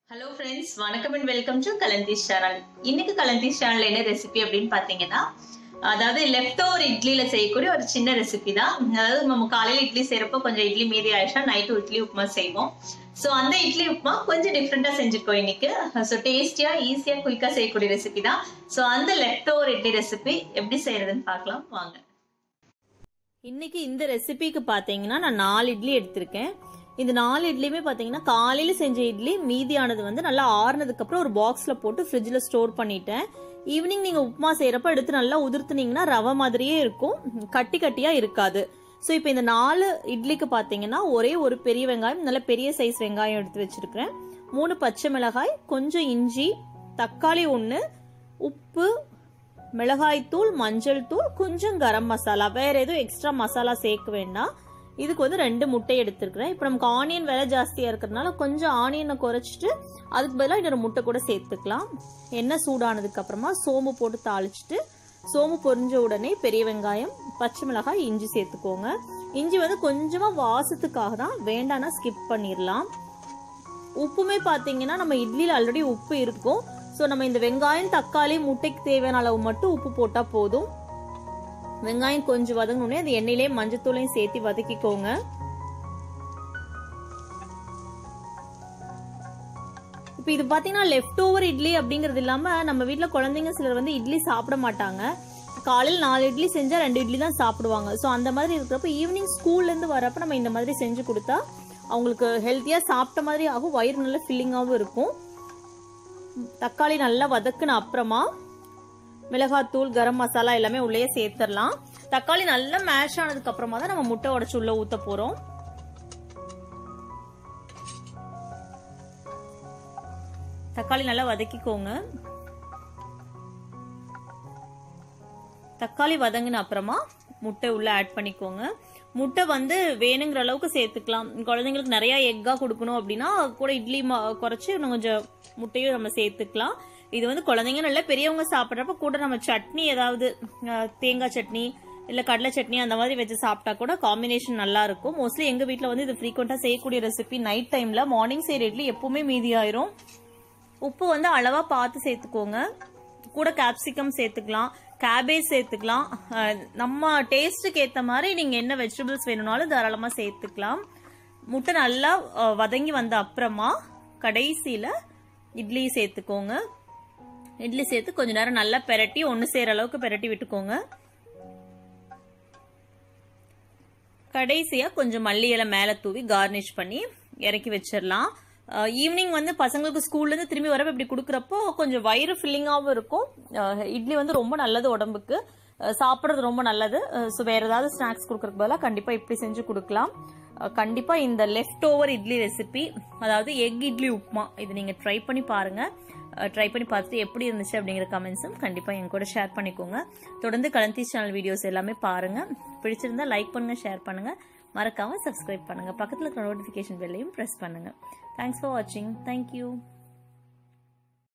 hello friends வணக்கம் and welcome to கலந்தீஸ் channel இன்னைக்கு கலந்தீஸ் சேனல் என்ன ரெசிபி அப்படின்னு பார்த்தீங்கன்னா அதாவது லெஃப்ட் ஓவர் இட்லியில செய்யக்கூடிய ஒரு சின்ன ரெசிபி தான் அதாவது நம்ம காலையில இட்லி செய்யறப்போ கொஞ்சம் இட்லி மீதி ஆயிடுச்சா நைட்டு இட்லி உப்புமா செய்வோம் ஸோ அந்த இட்லி உப்புமா கொஞ்சம் டிஃப்ரெண்டா செஞ்சுருக்கோம் இன்னைக்கு ஸோ டேஸ்டியா ஈஸியா குயிக்கா செய்யக்கூடிய ரெசிபி தான் ஸோ அந்த லெஃப்ட் ஓவர் இட்லி ரெசிபி எப்படி செய்யறதுன்னு பார்க்கலாம் வாங்க இன்னைக்கு இந்த ரெசிபிக்கு பார்த்தீங்கன்னா நான் நாலு இட்லி எடுத்திருக்கேன் இந்த நாலு இட்லியுமே பார்த்தீங்கன்னா காலையில் செஞ்ச இட்லி மீதியானது வந்து நல்லா ஆறுனதுக்கு அப்புறம் ஒரு பாக்ஸில் போட்டு ஃப்ரிட்ஜில் ஸ்டோர் பண்ணிட்டேன் ஈவினிங் நீங்கள் உப்புமா செய்கிறப்ப எடுத்து நல்லா உதிர்த்துனீங்கன்னா ரவை மாதிரியே இருக்கும் கட்டி கட்டியாக இருக்காது ஸோ இப்போ இந்த நாலு இட்லிக்கு பார்த்தீங்கன்னா ஒரே ஒரு பெரிய வெங்காயம் நல்ல பெரிய சைஸ் வெங்காயம் எடுத்து வச்சிருக்கிறேன் மூணு பச்சை மிளகாய் கொஞ்சம் இஞ்சி தக்காளி ஒன்று உப்பு மிளகாய்த்தூள் மஞ்சள் தூள் கொஞ்சம் கரம் மசாலா வேற எதுவும் எக்ஸ்ட்ரா மசாலா சேர்க்க வேண்டாம் இதுக்கு வந்து ரெண்டு முட்டை எடுத்துருக்கிறேன் இப்போ நமக்கு ஆனியன் விலை ஜாஸ்தியாக இருக்கிறதுனால கொஞ்சம் ஆனியனை குறைச்சிட்டு அதுக்கு பதிலாக இன்னொரு முட்டை கூட சேர்த்துக்கலாம் எண்ணெய் சூடானதுக்கு அப்புறமா சோம்பு போட்டு தாளிச்சிட்டு சோம்பு பொரிஞ்ச உடனே பெரிய வெங்காயம் பச்சை மிளகாய் இஞ்சி சேர்த்துக்கோங்க இஞ்சி வந்து கொஞ்சமாக வாசத்துக்காக தான் வேண்டாம்னா ஸ்கிப் பண்ணிடலாம் உப்புமே பார்த்தீங்கன்னா நம்ம இட்லியில் ஆல்ரெடி உப்பு இருக்கும் ஸோ நம்ம இந்த வெங்காயம் தக்காளி முட்டைக்கு தேவையான அளவு மட்டும் உப்பு போட்டால் போதும் வெங்காயம் கொஞ்சம் வதங்கணுன்னே அது எண்ணெயிலே மஞ்சத்தூளையும் சேர்த்து வதக்கிக்கோங்க இப்போ இது பார்த்தீங்கன்னா லெஃப்ட் ஓவர் இட்லி அப்படிங்கிறது இல்லாமல் நம்ம வீட்டில் குழந்தைங்க சிலர் வந்து இட்லி சாப்பிட மாட்டாங்க காலையில் நாலு இட்லி செஞ்சால் ரெண்டு இட்லி தான் சாப்பிடுவாங்க ஸோ அந்த மாதிரி இருக்கிறப்ப ஈவினிங் ஸ்கூல்லேருந்து வரப்ப நம்ம இந்த மாதிரி செஞ்சு கொடுத்தா அவங்களுக்கு ஹெல்த்தியாக சாப்பிட்ட மாதிரி ஆகும் வயிறு நல்ல ஃபில்லிங்காகவும் இருக்கும் தக்காளி நல்லா வதக்குன அப்புறமா மிளகாத்தூள் கரம் மசாலா எல்லாமே உள்ளே சேர்த்துடலாம் தக்காளி நல்லா மேஷ் ஆனதுக்கு அப்புறமா தான் நம்ம முட்டை உடச்சு உள்ள ஊத்த போறோம் தக்காளி நல்லா வதக்கிக்கோங்க தக்காளி வதங்கின அப்புறமா முட்டை உள்ள ஆட் பண்ணிக்கோங்க முட்டை வந்து வேணுங்கிற அளவுக்கு சேர்த்துக்கலாம் குழந்தைங்களுக்கு நிறைய எக்கா கொடுக்கணும் அப்படின்னா கூட இட்லி குறைச்சி இன்னும் கொஞ்சம் முட்டையும் நம்ம சேர்த்துக்கலாம் இது வந்து குழந்தைங்க நல்ல பெரியவங்க சாப்பிட்றப்ப கூட நம்ம சட்னி ஏதாவது தேங்காய் சட்னி இல்லை கடலை சட்னி அந்த மாதிரி வச்சு சாப்பிட்டா கூட காம்பினேஷன் நல்லா இருக்கும் மோஸ்ட்லி எங்கள் வீட்டில் வந்து இது ஃப்ரீக்வெண்ட்டாக செய்யக்கூடிய ரெசிபி நைட் டைமில் மார்னிங் செய்கிற இட்லி எப்பவுமே மீதி ஆயிரும் உப்பு வந்து அளவாக பார்த்து சேர்த்துக்கோங்க கூட கேப்சிகம் சேர்த்துக்கலாம் கேபேஜ் சேர்த்துக்கலாம் நம்ம டேஸ்ட்டுக்கு ஏற்ற மாதிரி நீங்கள் என்ன வெஜிடபிள்ஸ் வேணும்னாலும் தாராளமாக சேர்த்துக்கலாம் முட்டை நல்லா வதங்கி வந்த அப்புறமா கடைசியில் இட்லி சேர்த்துக்கோங்க இட்லி சேர்த்து கொஞ்ச நேரம் நல்லா பெரட்டி ஒன்று சேர அளவுக்கு பெரட்டி விட்டுக்கோங்க கடைசியாக கொஞ்சம் மல்லி இலை மேலே தூவி கார்னிஷ் பண்ணி இறக்கி வச்சிடலாம் ஈவினிங் வந்து பசங்களுக்கு ஸ்கூல்லேருந்து திரும்பி வரப்போ இப்படி கொடுக்குறப்போ கொஞ்சம் வயிறு ஃபில்லிங்காகவும் இருக்கும் இட்லி வந்து ரொம்ப நல்லது உடம்புக்கு சாப்பிட்றது ரொம்ப நல்லது ஸோ வேறு ஏதாவது ஸ்நாக்ஸ் கொடுக்குறதுக்கு பதிலாக கண்டிப்பாக இப்படி செஞ்சு கொடுக்கலாம் கண்டிப்பாக இந்த லெஃப்ட் ஓவர் இட்லி ரெசிபி அதாவது எக் இட்லி உப்புமா இது நீங்கள் ட்ரை பண்ணி பாருங்கள் ட்ரை பண்ணி பார்த்துட்டு எப்படி இருந்துச்சு அப்படிங்கிற கமெண்ட்ஸும் கண்டிப்பாக என் கூட ஷேர் பண்ணிக்கோங்க தொடர்ந்து கலந்தி சேனல் வீடியோஸ் எல்லாமே பாருங்கள் பிடிச்சிருந்தா லைக் பண்ணுங்கள் ஷேர் பண்ணுங்கள் மறக்காமல் சப்ஸ்கிரைப் பண்ணுங்கள் பக்கத்தில் இருக்கிற நோட்டிஃபிகேஷன் பெல்லையும் ப்ரெஸ் பண்ணுங்கள் தேங்க்ஸ் ஃபார் வாட்சிங் தேங்க்யூ